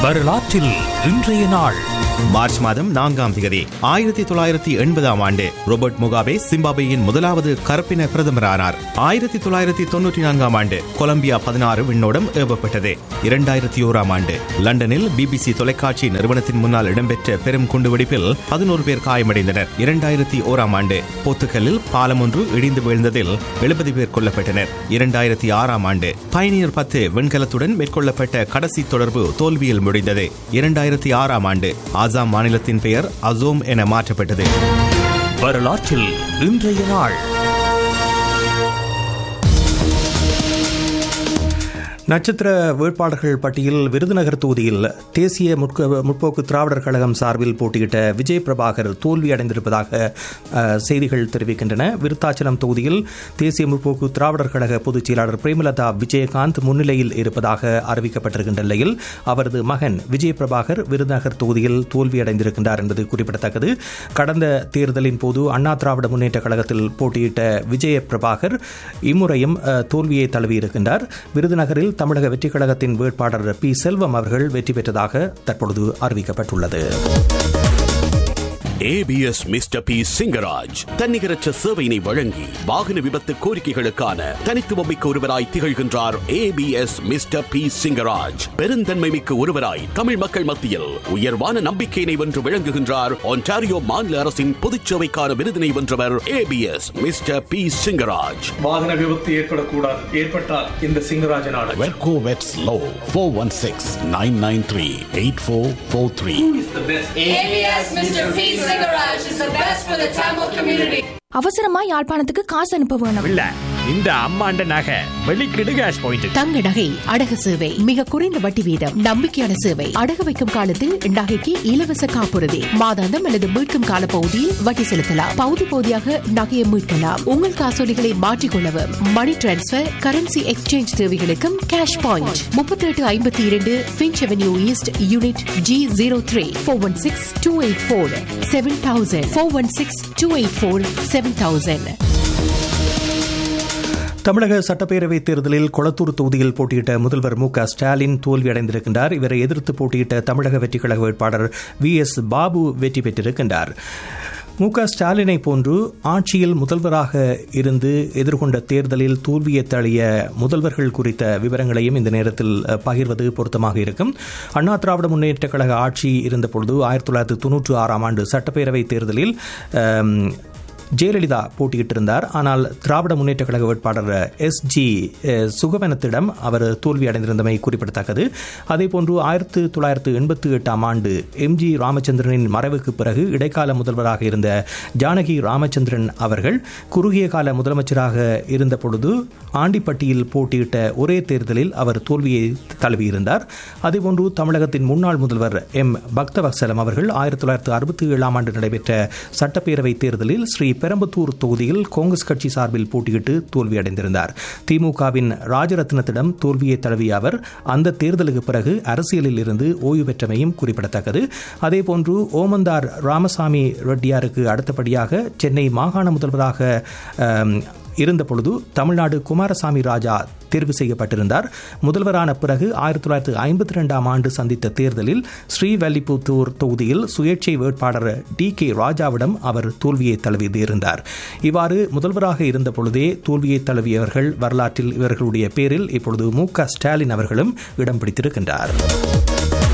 வரலாற்றில் இன்றைய நாள் மார்ச் மாதம் நான்காம் தேதி ஆயிரத்தி தொள்ளாயிரத்தி எண்பதாம் ஆண்டு ரோபர்ட் முகாபே சிம்பாபேயின் முதலாவது கருப்பின பிரதமரானார் ஆயிரத்தி தொள்ளாயிரத்தி தொன்னூற்றி நான்காம் ஆண்டு கொலம்பியா பதினாறு விண்ணோடம் ஏவப்பட்டது இரண்டாயிரத்தி ஓராம் ஆண்டு லண்டனில் பிபிசி தொலைக்காட்சி நிறுவனத்தின் முன்னால் இடம்பெற்ற பெரும் குண்டுவெடிப்பில் பதினோரு பேர் காயமடைந்தனர் இரண்டாயிரத்தி ஓராம் ஆண்டு போத்துக்கல்லில் பாலம் ஒன்று இடிந்து வீழ்ந்ததில் எழுபது பேர் கொல்லப்பட்டனர் இரண்டாயிரத்தி ஆறாம் ஆண்டு பயணியர் பத்து விண்கலத்துடன் மேற்கொள்ளப்பட்ட கடைசி தொடர்பு தோல்வியில் முடிந்தது இரண்டாயிரத்தி ஆறாம் ஆண்டு ஆசாம் மாநிலத்தின் பெயர் அசோம் என மாற்றப்பட்டது வரலாற்றில் இன்றைய நாள் நட்சத்திர வேட்பாளர்கள் பட்டியல் விருதுநகர் தொகுதியில் தேசிய முற்ப- முற்போக்கு திராவிடர் கழகம் சார்பில் போட்டியிட்ட விஜய் பிரபாகர் தோல்வி அடைந்திருப்பதாக அஹ், செய்திகள் தெரிவிக்கின்றன விருத்தாச்சலம் தொகுதியில் தேசிய முற்போக்கு திராவிடர் கழக பொதுச் செயலாளர் பிரேமலதா விஜயகாந்த் முன்னிலையில் இருப்பதாக அறிவிக்கப்பட்டிருக்கின்ற நிலையில் அவரது மகன் விஜய் பிரபாகர் விருதுநகர் தொகுதியில் தோல்வியடைந்திருக்கின்றார் என்பது குறிப்பிடத்தக்கது கடந்த தேர்தலின் போது அண்ணா திராவிட முன்னேற்ற கழகத்தில் போட்டியிட்ட விஜய பிரபாகர் இம்முறையும் அஹ், தோல்வியை தழுவியிருக்கின்றார் விருதுநகரில் தமிழக வெற்றிக் கழகத்தின் வேட்பாளர் பி செல்வம் அவர்கள் வெற்றி பெற்றதாக தற்பொழுது அறிவிக்கப்பட்டுள்ளது ஏபிஎஸ் மிஸ்டர் பி சிங்கராஜ் தன்னிகரற்ற சேவையினை வழங்கி வாகன விபத்து கோரிக்கைகளுக்கான தனித்துவமிக்க ஒருவராய் திகழ்கின்றார் ஏபிஎஸ் மிஸ்டர் பி சிங்கராஜ் பெருந்தன்மை மிக்க ஒருவராய் தமிழ் மக்கள் மத்தியில் உயர்வான நம்பிக்கையினை வென்று விளங்குகின்றார் ஒன்டாரியோ மாநில அரசின் பொதுச்சேவைக்கான விருதினை வென்றவர் ஏபிஎஸ் மிஸ்டர் பி சிங்கராஜ் வாகன விபத்து ஏற்படக்கூடாது ஏற்பட்டால் இந்த சிங்கராஜனால வெர்கோ வெட்ஸ் லோ four one six nine nine three eight four four three ABS Mr. P. Singaraj is the best for the Tamil community. அவசரமா யாழ்ப்பாணத்துக்கு காசு அனுப்ப வேணும் இல்ல இந்த அம்மாண்ட நகை வெளிக்கிடு கேஷ் பாயிண்ட் தங்க நகை அடகு சேவை மிக குறைந்த வட்டி வீதம் நம்பிக்கையான சேவை அடகு வைக்கும் காலத்தில் நகைக்கு இலவச காப்புறுதி மாதாந்தம் அல்லது மீட்கும் கால பகுதியில் வட்டி செலுத்தலாம் பகுதி பகுதியாக நகையை மீட்கலாம் உங்கள் காசோலிகளை மாற்றிக்கொள்ளவும் மணி டிரான்ஸ்பர் கரன்சி எக்ஸ்சேஞ்ச் தேவைகளுக்கும் கேஷ் பாயிண்ட் முப்பத்தி எட்டு ஐம்பத்தி இரண்டு Finch Avenue East unit G zero three four one six two eight four seven thousand four one six two eight four seven thousand தமிழக சட்டப்பேரவைத் தேர்தலில் கொளத்தூர் தொகுதியில் போட்டியிட்ட முதல்வர் மு க ஸ்டாலின் தோல்வியடைந்திருக்கின்றார் இவரை எதிர்த்து போட்டியிட்ட தமிழக வெற்றிக் கழக வேட்பாளர் வி எஸ் பாபு வெற்றி பெற்றிருக்கின்றார் மு க ஸ்டாலினை போன்று ஆட்சியில் முதல்வராக இருந்து எதிர்கொண்ட தேர்தலில் தோல்வியை தழிய முதல்வர்கள் குறித்த விவரங்களையும் இந்த நேரத்தில் அஹ், பகிர்வது பொருத்தமாக இருக்கும் அண்ணா திராவிட முன்னேற்ற கழக ஆட்சி இருந்தபொழுது ஆயிரத்தி தொள்ளாயிரத்தி தொன்னூற்றி ஆறாம் ஆண்டு சட்டப்பேரவைத் தேர்தலில் அம், ஜெயலலிதா போட்டியிட்டிருந்தார் ஆனால் திராவிட முன்னேற்ற கழக வேட்பாளர் எஸ் ஜி சுகவனத்திடம் அவர் தோல்வி அடைந்திருந்தமை குறிப்பிடத்தக்கது அதேபோன்று ஆயிரத்து தொள்ளாயிரத்து எண்பத்தி எட்டாம் ஆண்டு எம் ஜி ராமச்சந்திரனின் மறைவுக்கு பிறகு இடைக்கால முதல்வராக இருந்த ஜானகி ராமச்சந்திரன் அவர்கள் குறுகிய கால முதலமைச்சராக இருந்த பொழுது ஆண்டிப்பட்டியில் போட்டியிட்ட ஒரே தேர்தலில் அவர் தோல்வியை தழுவியிருந்தார் அதேபோன்று தமிழகத்தின் முன்னாள் முதல்வர் எம் பக்தவத்சலம் அவர்கள் ஆயிரத்தி தொள்ளாயிரத்து அறுபத்தி ஏழாம் ஆண்டு நடைபெற்ற சட்டப்பேரவை தேர்தலில் ஸ்ரீ பெரம்பத்தூர் தொகுதியில் காங்கிரஸ் கட்சி சார்பில் போட்டியிட்டு தோல்வியடைந்திருந்தார் திமுகவின் ராஜரத்னத்திடம் தோல்வியை தழுவிய அவர் அந்த தேர்தலுக்கு பிறகு அரசியலில் இருந்து ஓய்வு பெற்றமையும் குறிப்பிடத்தக்கது அதேபோன்று ஓமந்தார் ராமசாமி ரெட்டியாருக்கு அடுத்தபடியாக சென்னை மாகாண முதல்வராக ஆம், இருந்தபொழுது தமிழ்நாடு குமாரசாமி ராஜா தேர்வு செய்யப்பட்டிருந்தார் முதல்வரான பிறகு ஆயிரத்தி தொள்ளாயிரத்தி ஐம்பத்தி ரெண்டாம் ஆண்டு சந்தித்த தேர்தலில் ஸ்ரீவல்லிபுத்தூர் தொகுதியில் சுயேட்சை வேட்பாளர் டி கே ராஜாவிடம் அவர் தோல்வியை தழுவியிருந்தார் இவ்வாறு முதல்வராக இருந்த பொழுதே தோல்வியை தழுவியவர்கள் வரலாற்றில் இவர்களுடைய பேரில் இப்பொழுது மு க ஸ்டாலின் அவர்களும் இடம் பிடித்திருக்கின்றார்